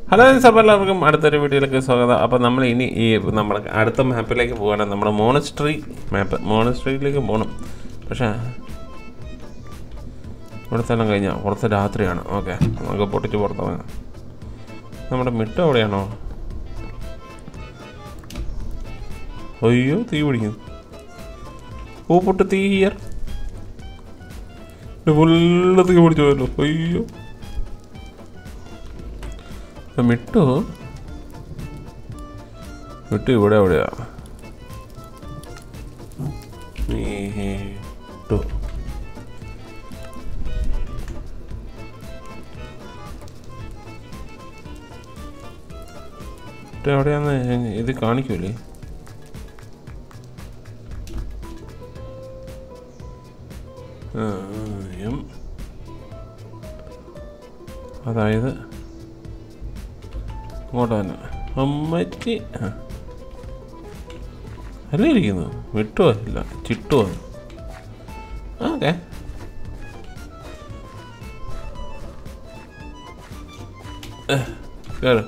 Hello അപ്പോൾ എല്ലാവർക്കും അടുത്തൊരു വീഡിയോയിലേക്ക് സ്വാഗതം അപ്പോൾ നമ്മൾ ഇനി ഈ നമ്മുടെ അടുത്ത മാപ്പിലേക്ക് പോകണം നമ്മുടെ മോണസ്ട്രി മാപ്പ് മോണസ്ട്രിയിലേക്ക് പോകണം പക്ഷേ ഇവിടുത്തെ എല്ലാം കഴിഞ്ഞാൽ പുറത്ത് രാത്രിയാണ് ഓക്കെ നമുക്ക് പൊട്ടിച്ച് പുറത്ത് പോകാം നമ്മുടെ മിട്ട എവിടെയാണോ അയ്യോ തീ പിടിക്കുന്നു ഓ പൊട്ട് തീ ഹിയർ ഫുള്ള് തീ പിടിച്ചു പോയല്ലോ അയ്യോ ആ മിട്ടു മിട്ടു ഇവിടെ എവിടെയാ മിട്ടു മിട്ടു എവിടെയാന്ന് ഇത് കാണിക്കൂലേ ആ, എം. അതായത് ഇങ്ങോട്ട് തന്നെ അമ്മച്ചി ആ. അല്ലേ ഇരിക്കുന്നു വിട്ടുവോ ഇല്ല ചിട്ടുവോ ഓക്കെ കയറ്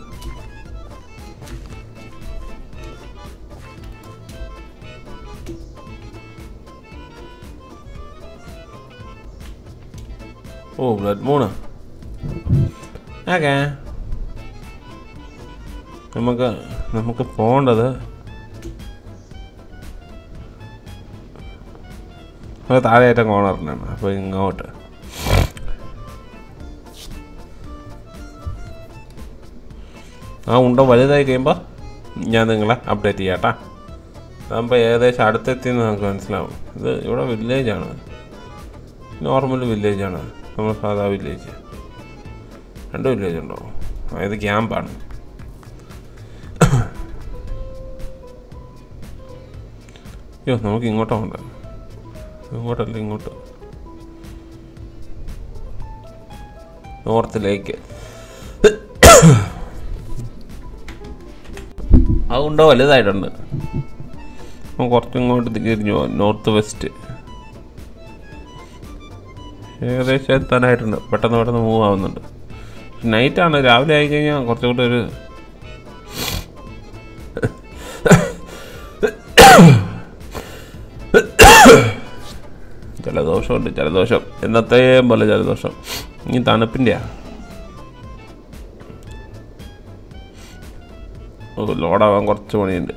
ഓ ബ്ലഡ് മൂണ് ഓക്കെ നമുക്ക് നമുക്ക് പോകേണ്ടത് അത് താഴെയായിട്ട് കോണറിനാണ് അപ്പോൾ ഇങ്ങോട്ട് ആ ഉണ്ട വലുതായി കഴിയുമ്പോൾ ഞാൻ നിങ്ങളെ അപ്ഡേറ്റ് ചെയ്യാം കേട്ടോ അതാകുമ്പോൾ ഏകദേശം അടുത്തെത്തിയെന്ന് നമുക്ക് മനസ്സിലാവും ഇത് ഇവിടെ വില്ലേജാണ് നോർമൽ വില്ലേജാണ് നമ്മൾ സാധാ വില്ലേജ് രണ്ട് വില്ലേജ് ഉണ്ടോ ആ, ഇത് ക്യാമ്പാണ് അയ്യോ നമുക്ക് ഇങ്ങോട്ടോ ഉണ്ട് ഇങ്ങോട്ടല്ല ഇങ്ങോട്ട് നോർത്തിലേക്ക് അതുകൊണ്ടോ വലുതായിട്ടുണ്ട് അപ്പോൾ കുറച്ചിങ്ങോട്ട് തിരിഞ്ഞു പോകാം നോർത്ത് വെസ്റ്റ് ഏകദേശം എത്താനായിട്ടുണ്ട് പെട്ടെന്ന് പെട്ടെന്ന് മൂവ് ആവുന്നുണ്ട് നൈറ്റാണ് രാവിലെ ആയി കഴിഞ്ഞാൽ കുറച്ചുകൂടി ഒരു ജലദോഷമുണ്ട് ജലദോഷം എന്നത്തെയും പോലെ ജലദോഷം ഇനി തണുപ്പിൻ്റെയാ ഓ ലോഡാവാൻ കുറച്ച് പണിയുണ്ട്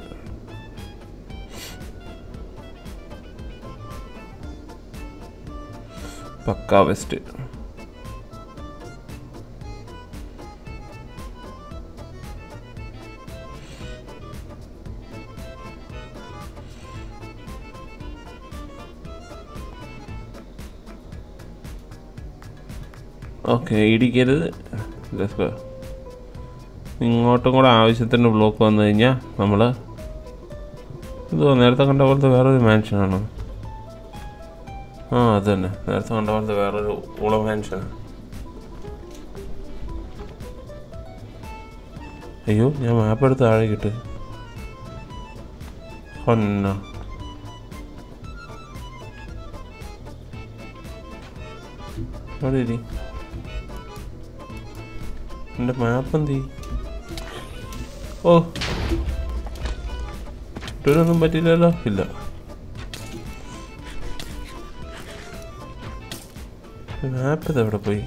പക്ക വെസ്റ്റ് ഓക്കെ ഇടിക്കരുത് Let's go. ഇങ്ങോട്ടും കൂടെ ആവശ്യത്തിന് ബ്ലോക്ക് വന്നു കഴിഞ്ഞാൽ നമ്മൾ ഇത് നേരത്തെ കണ്ട പോലത്തെ വേറൊരു മാൻഷനാണോ ആ അത് തന്നെ നേരത്തെ കണ്ട പോലത്തെ വേറൊരു ഉള മാൻഷനാണ് അയ്യോ ഞാൻ മാപ്പ് എടുത്ത് താഴെ കിട്ട് കൊന്ന അവിടെ ഇരി എൻ്റെ മാപ്പ് എന്തി ഓ ഇട്ടൊന്നും പറ്റില്ലല്ലോ ഇല്ല മാപ്പ് ഇത് എവിടെ പോയി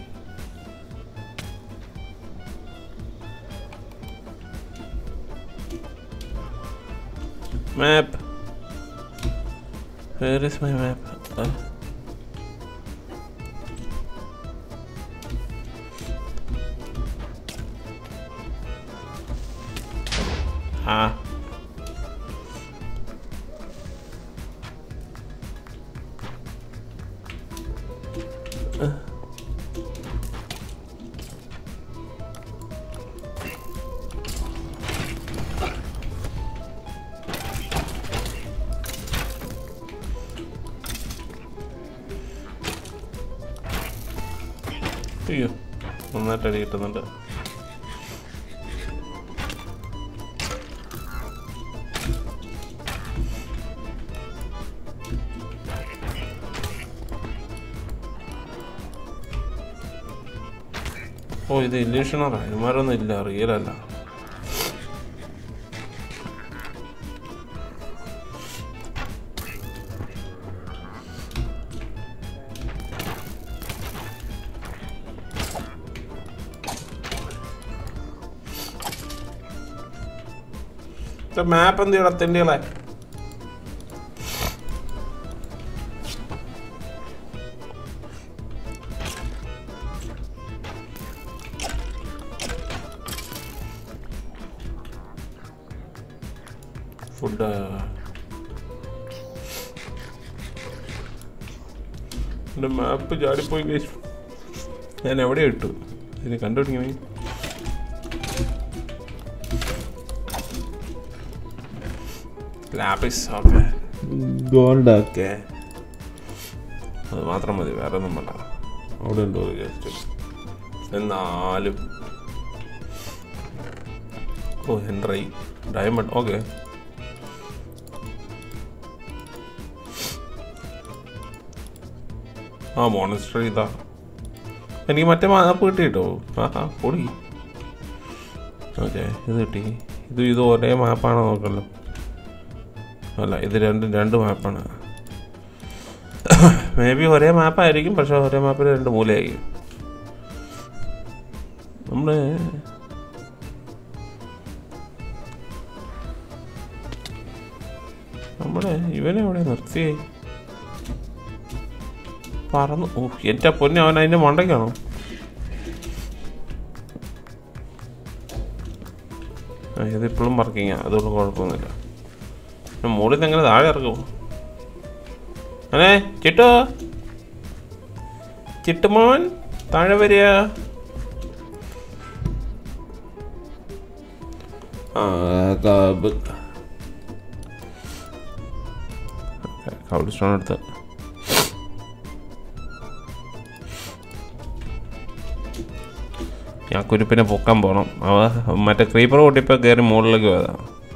മാപ്പ് Where is my map? Uh, ah. അയ്യോ നന്നായിട്ട് അടി കിട്ടുന്നുണ്ട് ഓ ഇത് ഇല്യൂഷണറാ ഇമാരൊന്നും ഇല്ല റിയൽ അല്ല മാപ്പ് എന്ത് ചെയ്യണം തെണ്ടികളെ ഫുഡ് എൻ്റെ മാപ്പ് ചാടിപ്പോയി കഴിച്ചു ഞാൻ എവിടെ ഇട്ടു ഇതിന് കണ്ടുപിടിക്കണേ ലാപ്പിസ് ഓക്കെ ഗോൾഡ് ഓക്കെ അത് മാത്രം മതി വേറെ ഒന്നും വേണ്ട അവിടെ ഉണ്ടോ ജസ്റ്റ് എന്നാലും ഓ ഹെൻറൈ ഡയമണ്ട് ഓക്കെ ആ മോണസ്റ്ററി ഇതാ എനിക്ക് മറ്റേ മാപ്പ് കിട്ടി കേട്ടോ ആഹാ പൊടി ഓക്കെ ഇത് കിട്ടി ഇത് ഇത് ഒരേ മാപ്പാണോ നോക്കല്ലോ അല്ല ഇത് രണ്ടും രണ്ട് മാപ്പാണ് മേ ബി ഒരേ മാപ്പായിരിക്കും പക്ഷെ ഒരേ മാപ്പിൽ രണ്ട് മൂലയായിരിക്കും നമ്മൾ നമ്മുടെ ഇവനെ എവിടെ നിർത്തിയേ പറന്നു ഓ എൻ്റെ പൊന്നെ അവൻ അതിൻ്റെ മണ്ടയ്ക്കാണോ ആ ഇതിപ്പോഴും വർക്കിങ്ങാ അതുകൊണ്ട് കുഴപ്പമൊന്നുമില്ല ഞാൻ മുകളിൽ നിന്ന് എങ്ങനെ താഴെ ഇറക്കും അനെ ചിട്ടോ ചിട്ടുമോൻ താഴെ വരിക ആ കബ് കബിൾ സ്റ്റോൺ എടുത്ത് ഞാൻ കുരുപ്പിനെ പൊക്കാൻ പോകണം അവ മറ്റേ ക്രീപ്പർ കൂട്ടിപ്പോൾ കയറി മുകളിലേക്ക് പോയതാ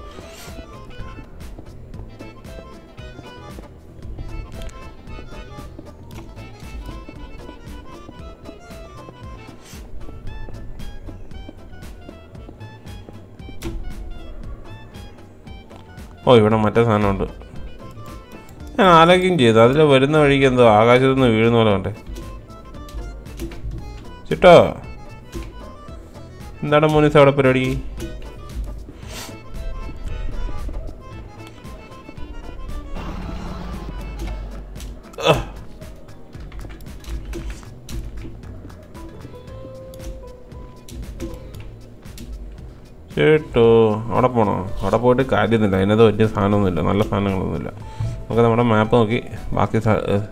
ഓ ഇവിടെ മറ്റേ സാധനമുണ്ട് ഞാൻ ആലോചിക്കുകയും ചെയ്തു അതിൽ വരുന്ന വഴിക്ക് എന്തോ ആകാശത്തു നിന്ന് വീഴുന്ന പോലെ കണ്ടേ ചിട്ടോ എന്താണ് മോനിസ് അവിടെ പരിപാടി അഹ്. കേട്ടോ അവിടെ പോണോ അവിടെ പോയിട്ട് കാര്യമൊന്നുമില്ല അതിനകത്ത് വലിയ സാധനമൊന്നുമില്ല നല്ല സാധനങ്ങളൊന്നുമില്ല നമുക്ക് നമ്മുടെ മാപ്പ് നോക്കി ബാക്കി സ- ഏ,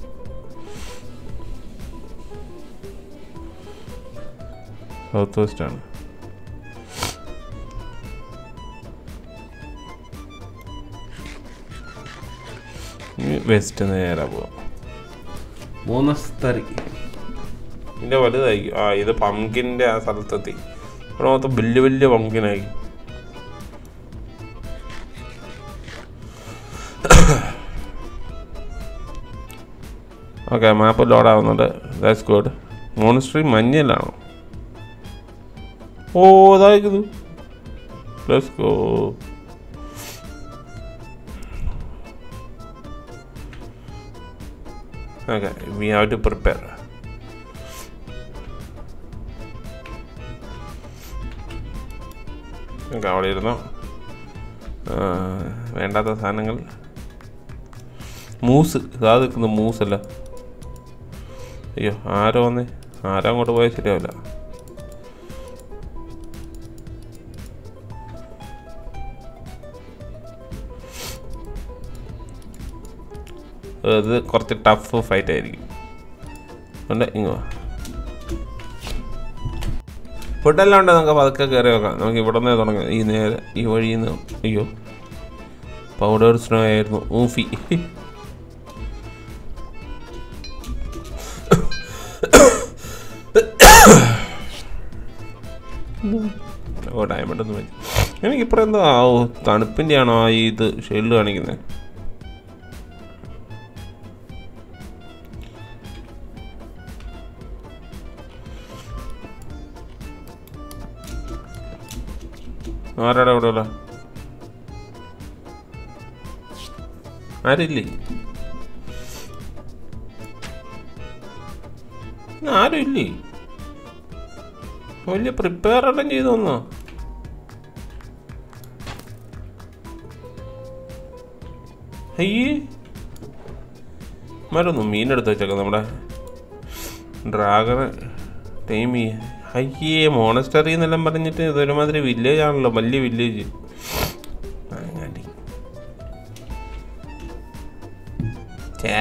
സൗത്ത് വെസ്റ്റ് ആണ് ഇനി വെസ്റ്റ് നേരെ പോവാം മൂന്നസ്തരി ഇതിൻ്റെ വലുതായിരിക്കും ആ ഇത് പംകിൻ്റെ ആ സ്ഥലത്തെത്തി ഇവിടെ മൊത്തം വലിയ വലിയ പംകിനായി ഓക്കെ മാപ്പ് ലോഡ് ആവുന്നുണ്ട് ദാറ്റ്സ് ഗുഡ് മോണിസ്ട്രി മഞ്ഞയിലാണോ ഓ അതായിരുന്നു let's go okay we have to prepare okay അവിടെ ഇരുന്നോ ആ, വേണ്ടാത്ത സാധനങ്ങൾ മൂസ് ഇതാ നിൽക്കുന്ന മൂസല്ല അയ്യോ ആരോ വന്നേ ആരാ അങ്ങോട്ട് പോയാൽ ശരിയാവില്ല ഇത് കുറച്ച് ടഫ് ഫൈറ്റ് ആയിരിക്കും ഉണ്ട് ഇങ്ങോ ഫുഡെല്ലാം ഉണ്ട് നമുക്ക് പതുക്കെ കയറി വെക്കാം നമുക്ക് ഇവിടെ നിന്ന് തുടങ്ങാം ഈ നേരെ ഈ വഴിയിൽ നിന്ന് അയ്യോ പൗഡർ സ്നോ ആയിരുന്നു ഊഫി ഓ ഡയമണ്ട് ഒന്നും വെച്ചു എനിക്കിപ്പോൾ എന്തോ ആ ഓ തണുപ്പിൻ്റെ ആണോ ആ ഈ ഇത് ഷെയ്ഡ് കാണിക്കുന്നത് ആരാടാ ഇവിടെ ഉള്ള ആരില്ലേ ഇന്ന് ആരും ഇല്ലേ വലിയ പ്രിപ്പയർ എല്ലാം ചെയ്തു വന്നോ അയ്യേ മരൊന്നും മീനെടുത്ത് വെച്ചേക്കാം നമ്മുടെ ഡ്രാഗണ് ടൈം ചെയ്യാൻ അയ്യേ മോണസ്റ്ററി എന്നെല്ലാം പറഞ്ഞിട്ട് ഇതൊരുമാതിരി വില്ലേജ് ആണല്ലോ വലിയ വില്ലേജ് അങ്ങാടി ചേ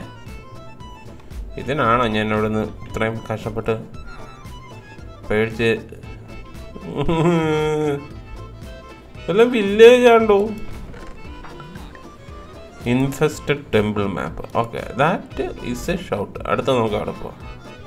ഇതിനാണോ ഞാൻ ഇവിടെ നിന്ന് ഇത്രയും കഷ്ടപ്പെട്ട് പേടിച്ച് എല്ലാം വില്ലേജ് ആണ്ടോ infested temple map okay that is a shout അടുത്ത നമുക്ക് അവിടെ പോവാം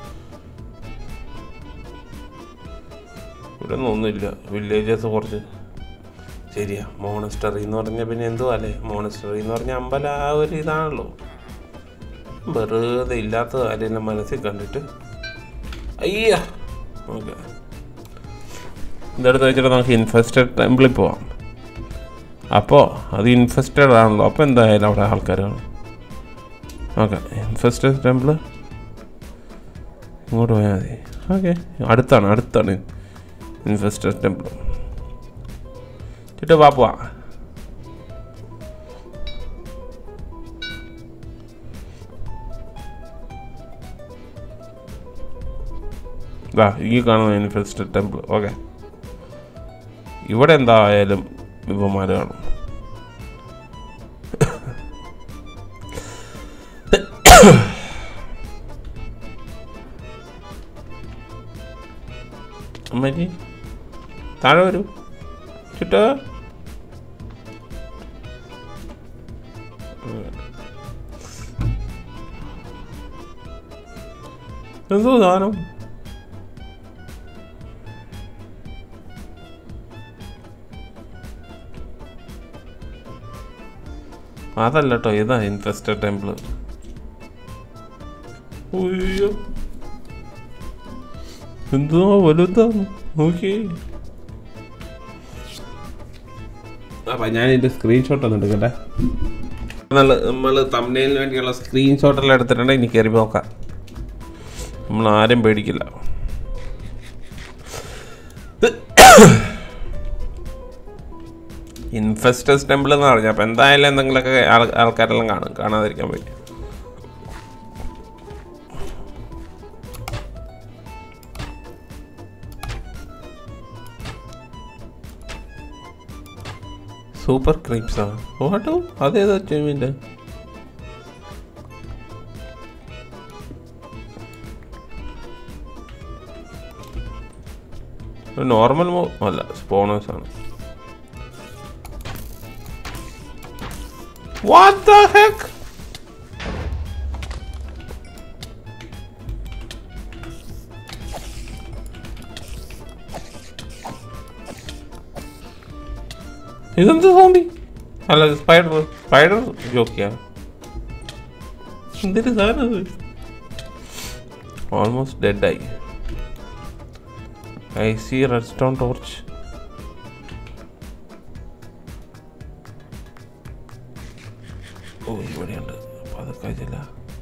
ഇവിടെ ഒന്നും ഒന്നുമില്ല വില്ലേജസ് കുറച്ച് ശരിയാ മോണസ്റ്ററി എന്ന് പറഞ്ഞാൽ പിന്നെ എന്തുവാ അല്ലേ മോണസ്റ്ററി എന്ന് പറഞ്ഞാൽ അമ്പലം ആ ഒരു ഇതാണല്ലോ വെറുതെ ഇല്ലാത്ത കാര്യം മനസ്സിൽ കണ്ടിട്ട് അയ്യ ഓക്കെ ഇതെടുത്ത് വെച്ചിട്ട് നമുക്ക് ഇൻഫെസ്റ്റഡ് ടെമ്പിളിൽ പോവാം അപ്പോൾ അത് ഇൻഫെസ്റ്റഡ് ആണല്ലോ അപ്പോൾ എന്തായാലും അവിടെ ആൾക്കാർ കാണും ഓക്കെ ഇൻഫെസ്റ്റഡ് ടെമ്പിൾ ഇങ്ങോട്ട് പോയാൽ മതി ഓക്കെ അടുത്താണ് അടുത്താണ് ഇൻഫെസ്റ്റഡ് ടെമ്പിൾ ചുറ്റു വാ പോവാ ഇതാ ഈ കാണുന്ന ഇൻഫെസ്റ്റഡ് ടെമ്പിൾ ഓക്കെ ഇവിടെ എന്തായാലും വിവമാര് കാണും അമ്മജി താഴെ വരൂ ചുട്ടോ എന്തോ സാധനം അതല്ല കേട്ടോ ഇതാ ഇൻട്രസ്റ്റഡ് ടെമ്പിൾ അയ്യോ എന്തോ വലുതാണ് നോക്കി അപ്പം ഞാൻ ഇതിൻ്റെ സ്ക്രീൻഷോട്ട് ഒന്ന് എടുക്കട്ടെ നമ്മൾ തമ്മിലിന് വേണ്ടിയുള്ള സ്ക്രീൻഷോട്ടെല്ലാം എടുത്തിട്ടുണ്ട് ഇനി കയറി നോക്കാം നമ്മൾ ആരും പേടിക്കില്ല ഇൻഫെസ്റ്റസ് ടെമ്പിൾ എന്ന് പറഞ്ഞാൽ അപ്പം എന്തായാലും എന്തെങ്കിലുമൊക്കെ ആൾ- ആൾക്കാരെല്ലാം കാണും കാണാതിരിക്കാൻ പറ്റും സൂപ്പർ ക്രീപ്സാ ഓട്ടോ അതേതാ ചെമ്മിൻ്റെ നോർമൽ മോ അല്ല സ്പോണേഴ്സ് ആണ് What the heck? ഇതെന്ത് സോംബി അല്ല സ്പൈഡർ സ്പൈഡർ ജോക്കിയാ എന്തൊരു സാധനം ഓൾമോസ്റ്റ് ഡെഡായി I see red stone torch ഓ ഇവിടെയുണ്ട് അപ്പോൾ അതൊക്കെ ചില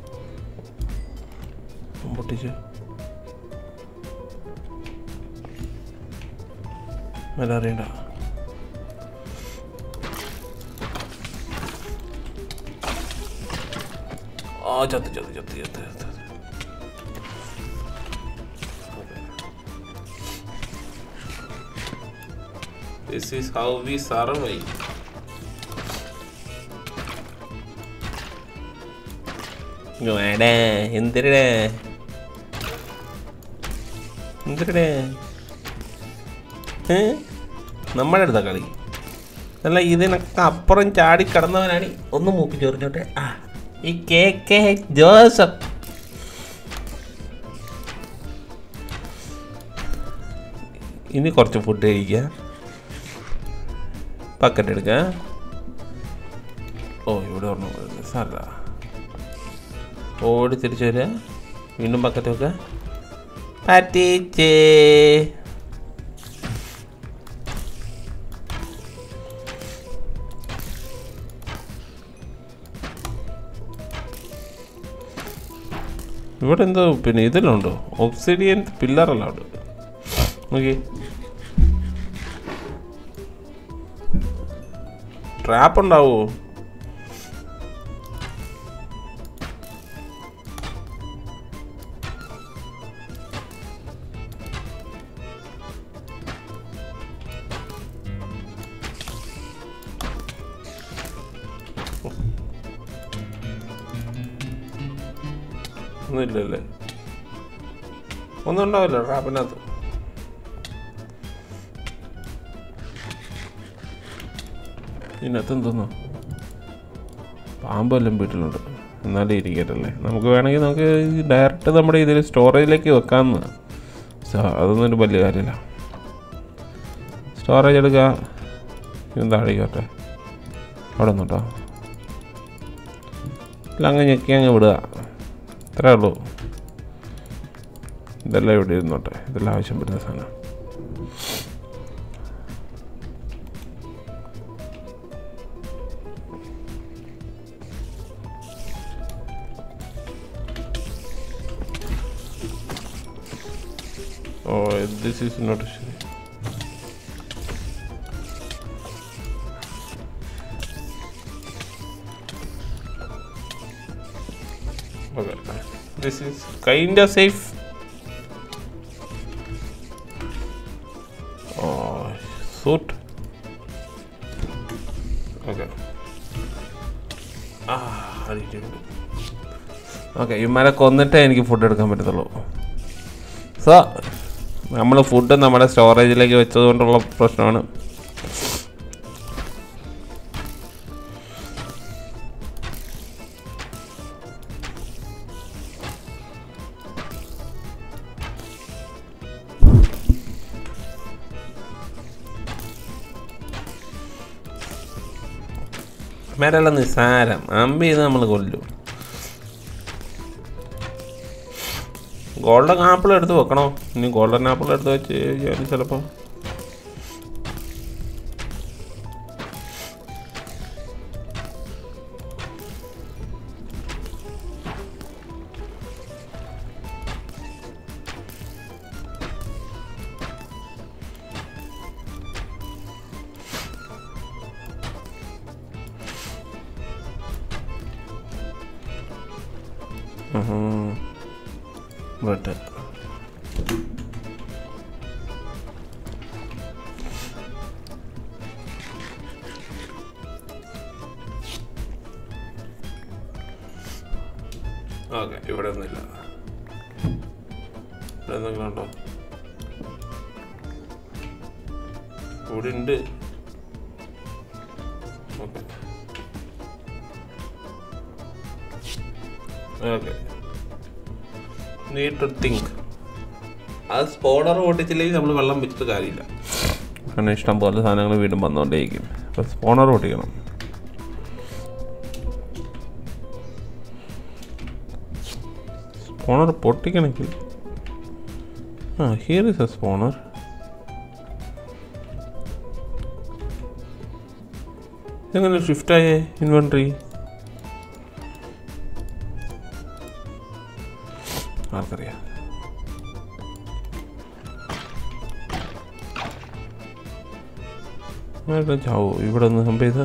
പൊട്ടിച്ച് വില അറിയണ്ട ആ ചത്ത് ചത്ത് ചത്ത് ചത്ത് ചത്ത് This is how we survive. വേടേ എന്തിരടേ എന്തിരടേ ഏ നമ്മുടെ അടുത്ത കളി അല്ല ഇതിനൊക്കെ അപ്പുറം ചാടി കടന്നവനാണ് ഒന്ന് മൂപ്പി ചോറിഞ്ഞോട്ടെ ആ ഈ കെ കെ ജോസഫ് ഇനി കുറച്ച് ഫുഡ് കഴിക്കുക പക്കറ്റ് എടുക്കുക ഓ ഇവിടെ ഒരെണ്ണം സാറ ഓടി തിരിച്ചു വരിക വീണ്ടും ബക്കറ്റ് വെക്കുക പറ്റിച്ചേ ഇവിടെ എന്തോ പിന്നെ ഇതിലുണ്ടോ ഒബ്സിഡിയൻ പില്ലറല്ല ഉണ്ട് നോക്കി ട്രാപ്പ് ഉണ്ടാവോ ഒന്നുമില്ലല്ലേ ഒന്നും ഉണ്ടാവില്ല ട്രാപ്പിനകത്ത് ഇതിനകത്ത് എന്തോന്നോ പാമ്പെല്ലാം വീട്ടിലുണ്ട് എന്നാലേ ഇരിക്കട്ടല്ലേ നമുക്ക് വേണമെങ്കിൽ നമുക്ക് ഡയറക്റ്റ് നമ്മുടെ ഇതിൽ സ്റ്റോറേജിലേക്ക് വെക്കാമെന്ന് സോ അതൊന്നും ഒരു വലിയ കാര്യമില്ല സ്റ്റോറേജ് എടുക്കുക ഇതും താഴേക്കോട്ടെ അവിടെ നിന്നോട്ടോ ഇല്ല അങ്ങ് ഞെക്കി അങ്ങ് വിടുക ഇത്രേ ഉള്ളൂ ഇതെല്ലാം ഇവിടെ ഇരുന്നോട്ടെ ഇതെല്ലാം ആവശ്യം വരുന്ന സാധനം ഓ ദിസ് ഈസ് നോട്ട് ശരി Okay. This is kinda safe. Oh, suit. Okay. ആ അടിയിട്ടുണ്ട് ഓക്കെ ഇമാരെ കൊന്നിട്ടേ എനിക്ക് ഫുഡ് എടുക്കാൻ പറ്റത്തുള്ളൂ സോ നമ്മൾ ഫുഡ് നമ്മുടെ സ്റ്റോറേജിലേക്ക് വെച്ചത് കൊണ്ടുള്ള പ്രശ്നമാണ് മേരല്ല നിസാരം അമ്പി ചെയ്ത് നമ്മൾ കൊല്ലും ഗോൾഡൻ ആപ്പിൾ എടുത്ത് വെക്കണോ ഇനി ഗോൾഡൻ ആപ്പിൾ എടുത്ത് വെച്ച് കഴിഞ്ഞാൽ ചിലപ്പോൾ ബട്ട് ഓക്കെ ഇവിടെ ഒന്നുമില്ല ഇവിടെ എന്തെങ്കിലും ഉണ്ടോ ഇവിടെ ഉണ്ട് okay okay need to think അത് സ്പോണർ ഓട്ടിച്ചില്ലെങ്കിൽ നമ്മൾ വെള്ളം വെച്ചിട്ട് കാര്യമില്ല കാരണം ഇഷ്ടം പോലെ സാധനങ്ങൾ വീണ്ടും വന്നുകൊണ്ടേയിരിക്കും അപ്പോൾ സ്പോണർ ഓട്ടിക്കണം സ്പോണർ പൊട്ടിക്കണമെങ്കിൽ ആ ഹിയർ ഇസ് എ സ്പോണർ എങ്ങനെ ഷിഫ്റ്റായേ ഇൻവെൻട്രി ആർക്കറിയാം ആരുടെ ചാവോ ഇവിടെ ഒന്ന് സംഭവിച്ച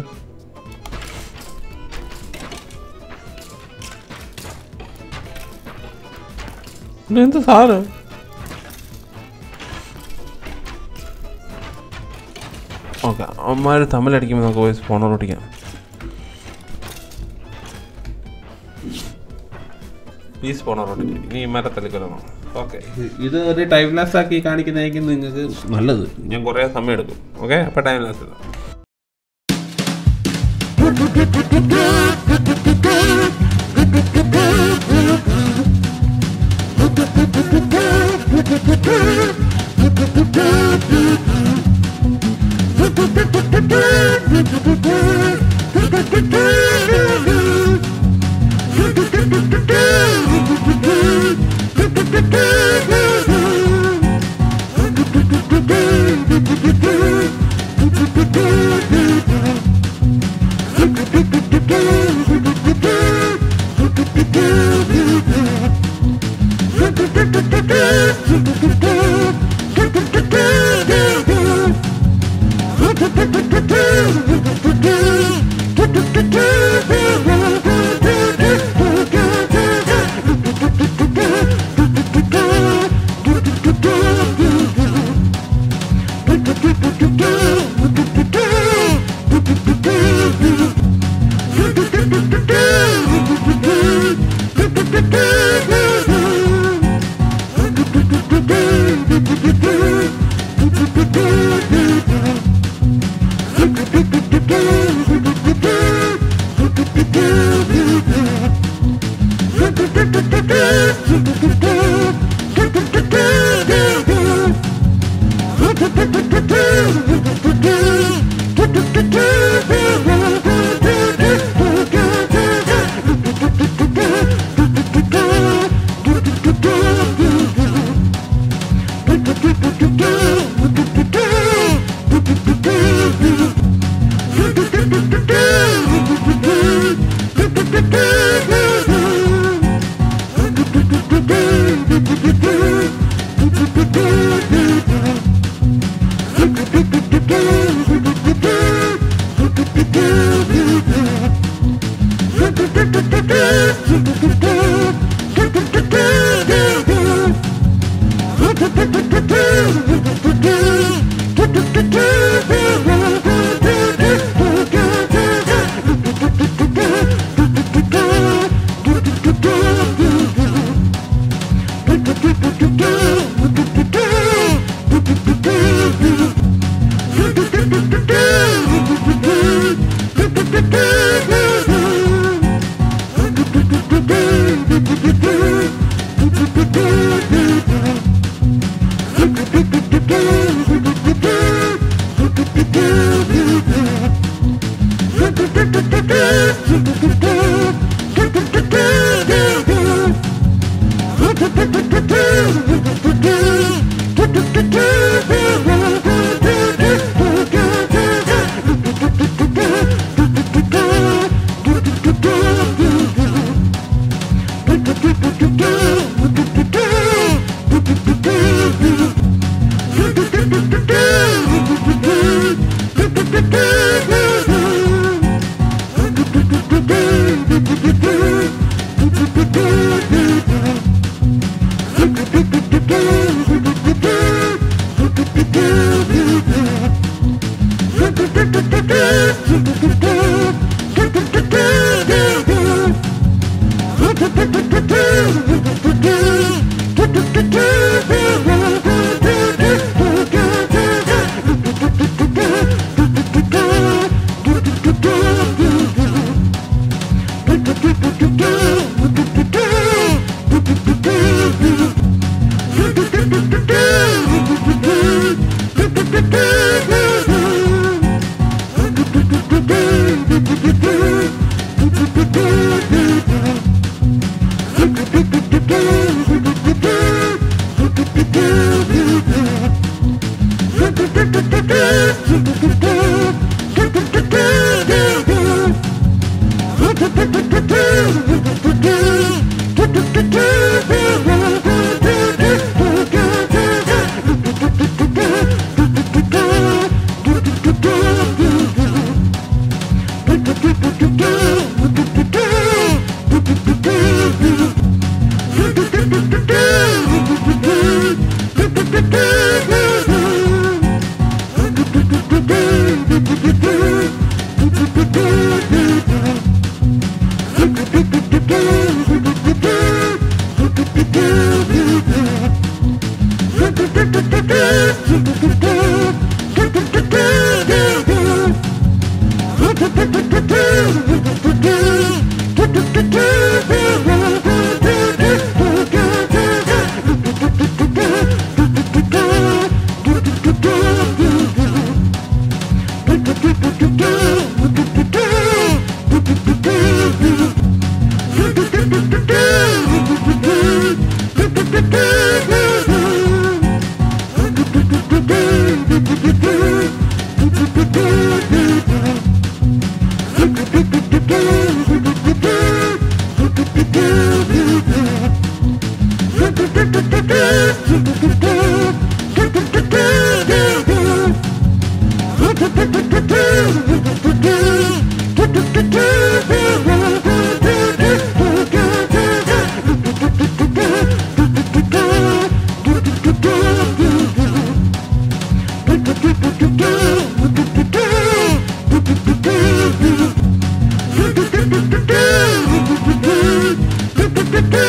എന്ത് സാധനം ഓക്കെ അമ്മമാർ തമ്മിലടിക്കുമ്പോൾ നമുക്ക് പോയി സ്പോണർ ഓടിക്കാം ഈ സ്പോണർ ഓടിക്കും ഇനി ഈ മരത്തലിക്കൊല്ലണം ഓക്കെ ഇത് ഒരു ടൈം ലാസ് ആക്കി കാണിക്കുന്നതായിരിക്കും നിങ്ങൾക്ക് നല്ലത് ഞാൻ കുറേ സമയം എടുക്കും ഓക്കെ അപ്പോൾ ടൈം ലാസ് ഇടാം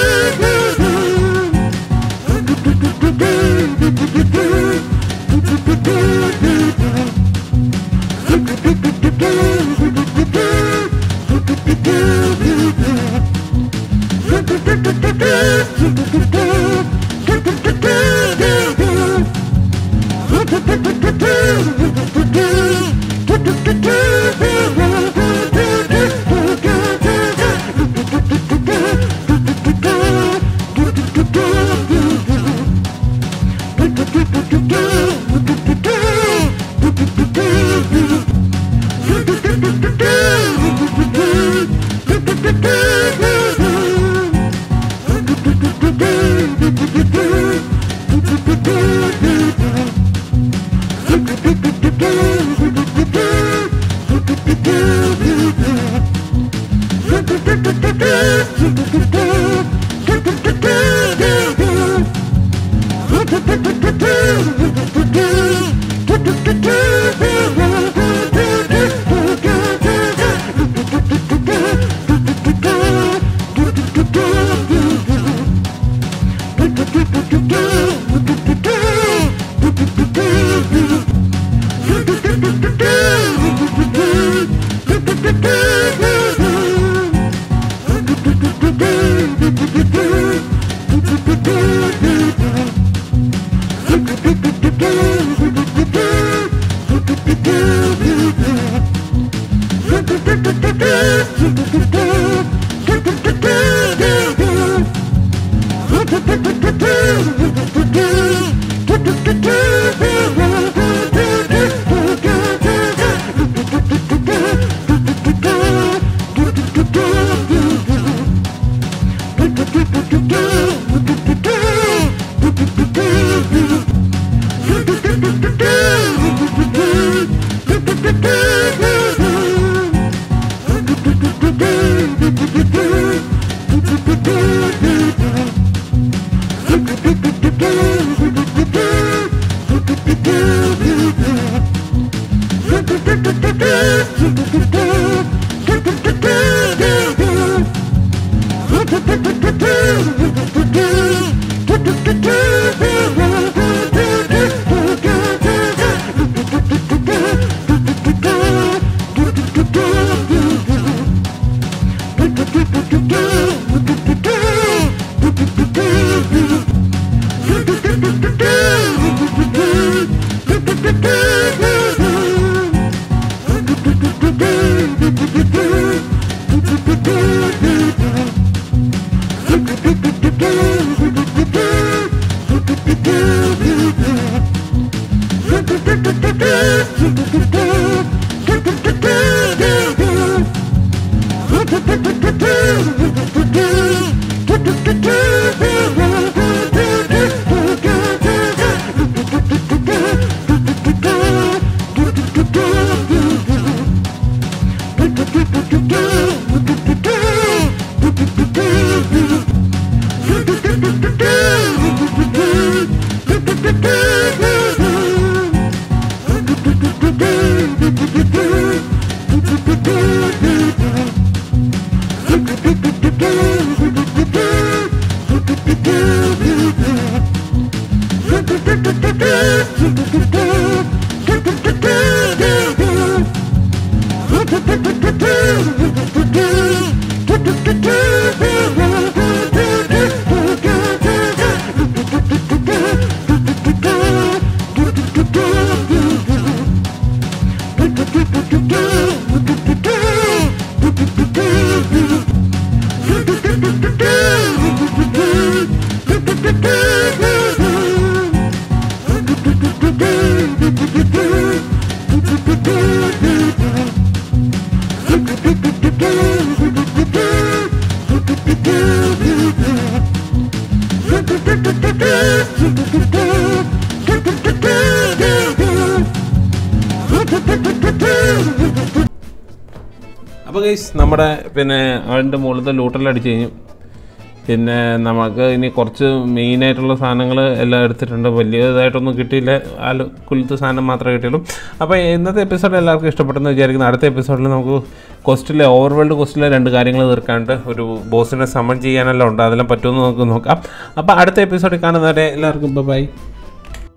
അപ്പോൾ ഗൈസ് നമ്മുടെ പിന്നെ അതിൻ്റെ മുകളിലത്തെ ലൂട്ടെല്ലാം അടിച്ച് കഴിഞ്ഞു പിന്നെ നമുക്ക് ഇനി കുറച്ച് മെയിനായിട്ടുള്ള സാധനങ്ങൾ എല്ലാം എടുത്തിട്ടുണ്ട് വലിയതായിട്ടൊന്നും കിട്ടിയില്ല ആല് കുലത്ത് സാധനം മാത്രമേ കിട്ടിയുള്ളൂ അപ്പോൾ ഇന്നത്തെ എപ്പിസോഡ് എല്ലാവർക്കും ഇഷ്ടപ്പെട്ടെന്ന് വിചാരിക്കുന്നു അടുത്ത എപ്പിസോഡിൽ നമുക്ക് ക്വസ്റ്റിലെ ഓവർവേൾഡ് ക്വസ്റ്റിലെ രണ്ട് കാര്യങ്ങൾ തീർക്കാണ്ട് ഒരു ബോസിനെ സമൺ ചെയ്യാനെല്ലാം ഉണ്ട് അതെല്ലാം പറ്റുമെന്ന് നമുക്ക് നോക്കാം അപ്പോൾ അടുത്ത എപ്പിസോഡിൽ കാണുന്നവരെ എല്ലാവർക്കും ബൈ